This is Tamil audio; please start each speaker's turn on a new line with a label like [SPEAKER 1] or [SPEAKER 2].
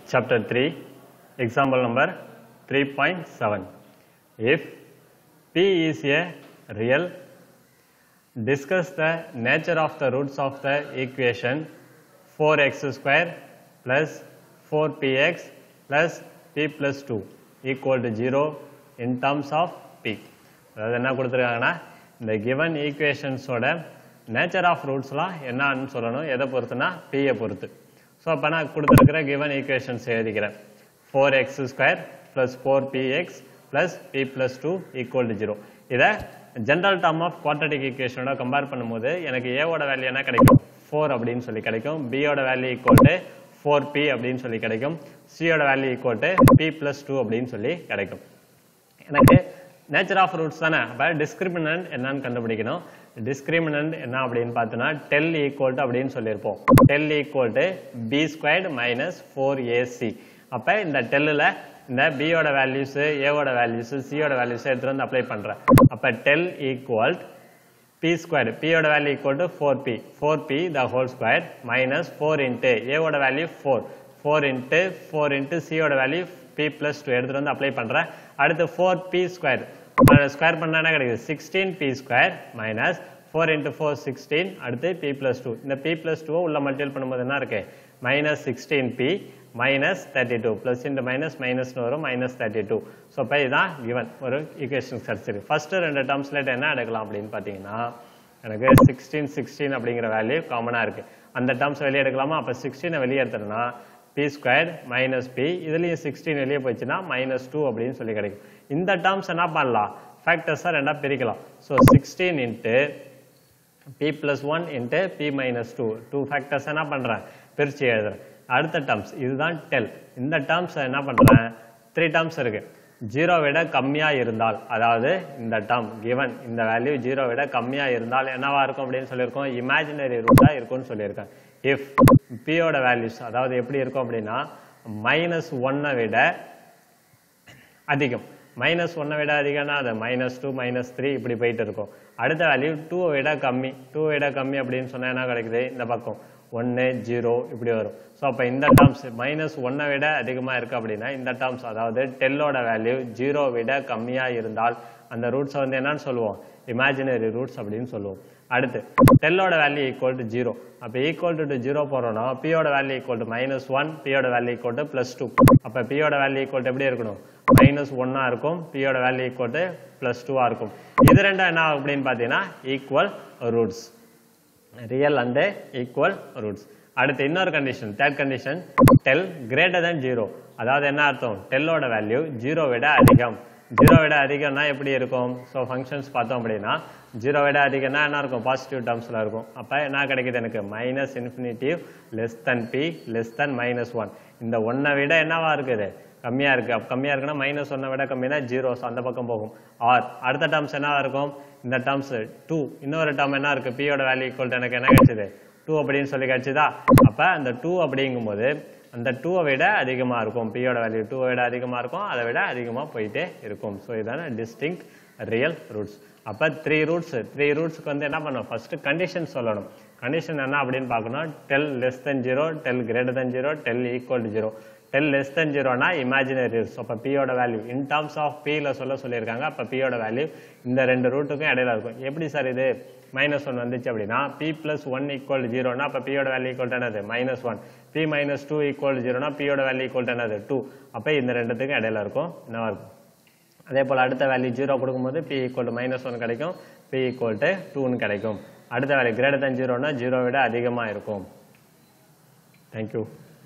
[SPEAKER 1] Chapter 3, example number 3.7. If P is a real, discuss the nature of the roots of the equation 4x square plus 4px plus p plus 2 equal to 0 in terms of p. அதாவது என்ன கொடுத்துருக்காங்கன்னா இந்த given equationஸோட நேச்சர் ஆஃப் ரூட்ஸ்லாம் என்னன்னு சொல்லணும் எதை பொறுத்துனா பியை பொறுத்து ஸோ அப்போ நான் கொடுத்துருக்கிற given equations எழுதிக்கிறேன் four x square plus four b x plus b plus two equal to zero இதை ஜென்ரல் டர்ம் ஆஃப் குவாட்ரட்டிக் ஈக்குவேஷனோட கம்பேர் பண்ணும்போது எனக்கு ஏவோட வேல்யூ என்ன கிடைக்கும் ஃபோர் அப்படின்னு சொல்லி கிடைக்கும் பியோட value equal to four b அப்படின்னு சொல்லி கிடைக்கும் சியோட value equal to b plus two அப்படின்னு சொல்லி கிடைக்கும் எனக்கு நேச்சர் ஆஃப் ரூட்ஸ் தானே அப்போ டிஸ்கிரிமினன்ட் என்னன்னு கண்டுபிடிக்கணும் டிஸ்கிரிமினன்ட் என்ன அப்படின்னு பார்த்தோன்னா டெல் ஈக்குவல் டு அப்படின்னு சொல்லியிருப்போம் del equal to b squared minus four a c அப்போ இந்த டெல்லில் இந்த பியோட வேல்யூஸு ஏவோட வேல்யூஸு சியோட வேல்யூஸ் எடுத்துகிட்டு வந்து அப்ளை பண்ணுறேன் அப்போ டெல் ஈக்குவல் பி ஸ்கொயர் பியோட value equal to four b four b the whole square minus four into ஏவோட value four four into four into சியோட வேல்யூ பி ப்ளஸ் டூ எடுத்துகிட்டு வந்து அப்ளை பண்ணுறேன் அடுத்து ஃபோர் பி ஸ்கொயர் ஸ்கொயர் பண்ணா என்ன கிடைக்குது sixteen b square minus four into four sixteen அடுத்து பி ப்ளஸ் டூ இந்த பி ப்ளஸ் டூவை உள்ள மல்டிபிள் பண்ணும்போது என்ன இருக்கு minus sixteen b minus thirty two plus இந்த மைனஸ் மைனஸ்னு வரும் மைனஸ் தேர்ட்டி டூ ஸோ இப்போ இதுதான் கிவன் ஒரு ஈக்குவேஷன் கிடச்சிருக்கு ஃபஸ்ட்டு ரெண்டு டேர்ம்ஸ்ல என்ன எடுக்கலாம் அப்படின்னு பார்த்தீங்கன்னா எனக்கு சிக்ஸ்டீன் சிக்ஸ்டீன் அப்படிங்கிற வேல்யூ காமனாக இருக்குது அந்த டேர்ம்ஸ் வெளியே எடுக்கலாமா அப்போ சிக்ஸ்டீனை வெளியே எடுத்தோம்னா பி ஸ்கொயர் மைனஸ் பி இதுலேயும் சிக்ஸ்டீன் வெளியே போச்சுன்னா மைனஸ் டூ அப்படின்னு சொல்லி கிடைக்கும் இந்த டேர்ம்ஸ் என்ன பண்ணலாம் ஃபேக்டர்ஸாக ரெண்டாக பிரிக்கலாம் so sixteen into b plus one into b minus two two factors என்ன பண்ணுறேன் பிரித்து எழுதுறேன் அடுத்த டேர்ம்ஸ் இதுதான் டெல் இந்த டேர்ம்ஸ் என்ன பண்ணுறேன் த்ரீ டேர்ம்ஸ் இருக்கு ஜீரோ விட கம்மியாக இருந்தால் அதாவது இந்த டேர்ம் கிவன் இந்த வேல்யூ ஜீரோ விட கம்மியாக இருந்தால் என்னவா இருக்கும் அப்படின்னு சொல்லியிருக்கோம் இமேஜினரி ரூட்டாக இருக்கும்னு சொல்லியிருக்கேன் இஃப் பியோட வேல்யூஸ் அதாவது எப்படி இருக்கும் அப்படின்னா மைனஸ் ஒன்னை விட அதிகம் மைனஸ் ஒன்னை விட அதிகம்னா அது மைனஸ் டூ மைனஸ் த்ரீ இப்படி போயிட்டு இருக்கும் அடுத்த வேல்யூ டூவை விட கம்மி டூ விட கம்மி அப்படின்னு சொன்னா என்ன கிடைக்குது இந்த பக்கம் ஒன்று ஜீரோ இப்படி வரும் ஸோ அப்போ இந்த டேர்ம்ஸ் மைனஸ் ஒன்னை விட அதிகமாக இருக்குது அப்படின்னா இந்த டேர்ம்ஸ் அதாவது டெல்லோட வேல்யூ ஜீரோ விட கம்மியாக இருந்தால் அந்த ரூட்ஸை வந்து என்னன்னு சொல்லுவோம் இமேஜினரி ரூட்ஸ் அப்படின்னு சொல்லுவோம் அடுத்து டெல்லோட வேல்யூ ஈக்குவல் டு ஜீரோ அப்போ ஈக்குவல் டு ஜீரோ போகிறோம்னா பியோட value equal to minus one பியோட value equal to plus two அப்போ பியோட வேல்யூ ஈக்குவல் டு எப்படி இருக்கணும் மைனஸ் ஒன்னா இருக்கும் பியோட வேல்யூ ஈக்குவல் டு ப்ளஸ் டூவாக இருக்கும் இது ரெண்டும் என்ன ஆகும் அப்படின்னு பார்த்தீங்கன்னா equal roots real and equal roots அடுத்து இன்னொரு condition third condition del greater than zero அதாவது என்ன அர்த்தம் டெல்லோட வேல்யூ ஜீரோ விட அதிகம் ஜீரோ விட அதிகம்னா எப்படி இருக்கும் ஸோ ஃபங்க்ஷன்ஸ் பார்த்தோம் அப்படின்னா ஜீரோ விட அதிகம்னா என்ன இருக்கும் பாசிட்டிவ் டேர்ம்ஸில் இருக்கும் அப்போ என்ன கிடைக்குது எனக்கு minus infinitive less than b less than minus one இந்த ஒன்னை விட என்னவா இருக்குது கம்மியாக இருக்குது அப்போ கம்மியாக இருக்குன்னா மைனஸ் ஒன்னை விட கம்மினா ஜீரோஸ் அந்த பக்கம் போகும் ஆர் அடுத்த டேர்ம்ஸ் என்னவா இருக்கும் இந்த டேர்ம்ஸ் டூ இன்னொரு டேர்ம் என்ன இருக்குது பியோட வேல்யூ ஈக்குவல் எனக்கு என்ன கிடைச்சது டூ அப்படின்னு சொல்லி கிடைச்சதா அப்போ அந்த டூ அப்படிங்கும்போது அந்த டூவை விட அதிகமாக இருக்கும் பியோட வேல்யூ டூவை விட அதிகமாக இருக்கும் அதை விட அதிகமாக போயிட்டே இருக்கும் ஸோ இதான டிஸ்டிங் ரியல் ரூட்ஸ் அப்போ த்ரீ ரூட்ஸ் த்ரீ ரூட்ஸ்க்கு வந்து என்ன பண்ணணும் ஃபஸ்ட்டு கண்டிஷன் சொல்லணும் கண்டிஷன் என்ன அப்படின்னு பார்க்கணும் del less than zero del greater than zero del equal to zero del less than ஜீரோனா இமேஜினரி ரூட்ஸ் அப்போ பியோட வேல்யூ இன் டர்ம்ஸ் ஆஃப் பியில் சொல்ல சொல்லியிருக்காங்க அப்போ பியோட வேல்யூ இந்த ரெண்டு ரூட்டுக்கும் இடையில இருக்கும் எப்படி சார் இது மைனஸ் ஒன் வந்துச்சு அப்படின்னா பி பிளஸ் ஒன் ஈக்குவல் ஜீரோனா அப்போ பியோட வேல்யூ ஈக்குவல் என்னது minus one b minus two equal ஜீரோனா பியோட வேல்யூ ஈக்குவல் என்னது டூ அப்போ இந்த ரெண்டுத்துக்கும் இடையில இருக்கும் என்னவா இருக்கும் அதே போல் அடுத்த வேல்யூ ஜீரோ கொடுக்கும்போது b equal to minus one கிடைக்கும் பி ஈக்குவல் டு டூன்னு கிடைக்கும் அடுத்த வேல்யூ கிரேட்டர் தன் ஜீரோனா ஜீரோ விட அதிகமாக இருக்கும் தேங்க்யூ